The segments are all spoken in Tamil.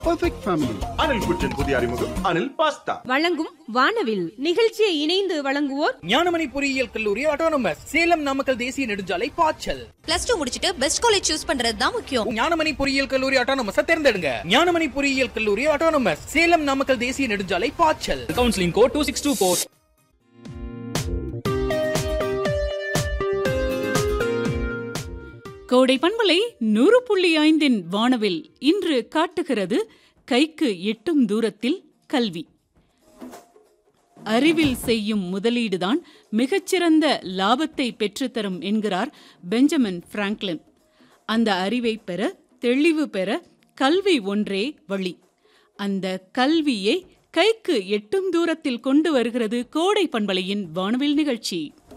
பர்ஃபெக்ட் ஃபேமிலி அனில் குச்சின் புதிய அறிமுகம் அனில் பாஸ்தா வழங்கும் வானவில் நிகழ்ச்சியை இணைந்து வழங்குவோர் ஞானமணி பொறியியல் கல்லூரி ஆட்டோனமஸ் சேலம் நாமக்கல் தேசிய நெடுஞ்சாலை பாய்ச்சல் பிளஸ் டூ முடிச்சிட்டு பெஸ்ட் காலேஜ் சூஸ் பண்றது தான் முக்கியம் ஞானமணி பொறியியல் கல்லூரி ஆட்டோனமஸ் தேர்ந்தெடுங்க ஞானமணி பொறியியல் கல்லூரி ஆட்டோனமஸ் சேலம் நாமக்கல் தேசிய நெடுஞ்சாலை பாய்ச்சல் counselling code two six two four கோடை பண்பலை நூறு புள்ளி ஐந்தின் வானவில் இன்று காட்டுகிறது கைக்கு எட்டும் தூரத்தில் கல்வி அறிவில் செய்யும் முதலீடுதான் மிகச்சிறந்த லாபத்தை பெற்றுத்தரும் என்கிறார் பெஞ்சமின் பிராங்க்லின் அந்த அறிவை பெற தெளிவு பெற கல்வி ஒன்றே வழி அந்த கல்வியை கைக்கு எட்டும் தூரத்தில் கொண்டு வருகிறது கோடை பண்பலையின் வானவில் நிகழ்ச்சி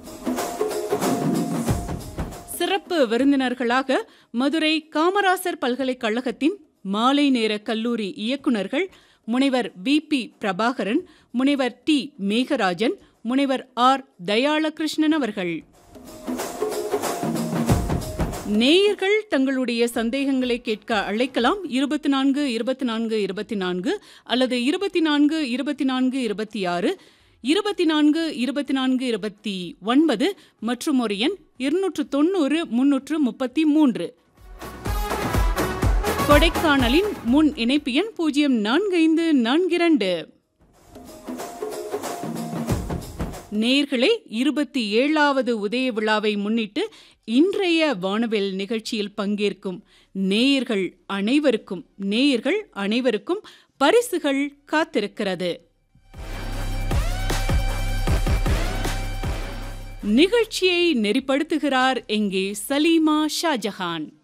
சிறப்பு விருந்தினர்களாக மதுரை காமராசர் பல்கலைக்கழகத்தின் மாலை நேர கல்லூரி இயக்குநர்கள் முனைவர் வி பி பிரபாகரன் முனைவர் டி மேகராஜன் முனைவர் ஆர் தயாளகிருஷ்ணன் அவர்கள் நேயர்கள் தங்களுடைய சந்தேகங்களை கேட்க அழைக்கலாம் இருபத்தி நான்கு இருபத்தி நான்கு இருபத்தி நான்கு அல்லது இருபத்தி நான்கு இருபத்தி நான்கு இருபத்தி ஆறு இருபத்தி நான்கு இருபத்தி நான்கு இருபத்தி ஒன்பது மற்றும் ஒரு எண் இருநூற்று தொண்ணூறு முன்னூற்று முப்பத்தி மூன்று கொடைக்கானலின் முன் இணைப்பு எண் பூஜ்ஜியம் நான்கு ஐந்து நான்கு இரண்டு நேர்களே இருபத்தி ஏழாவது உதய விழாவை முன்னிட்டு இன்றைய வானவில் நிகழ்ச்சியில் பங்கேற்கும் நேயர்கள் அனைவருக்கும் நேயர்கள் அனைவருக்கும் பரிசுகள் காத்திருக்கிறது நிகழ்ச்சியை நெறிப்படுத்துகிறார் எங்கே சலீமா ஷாஜஹான்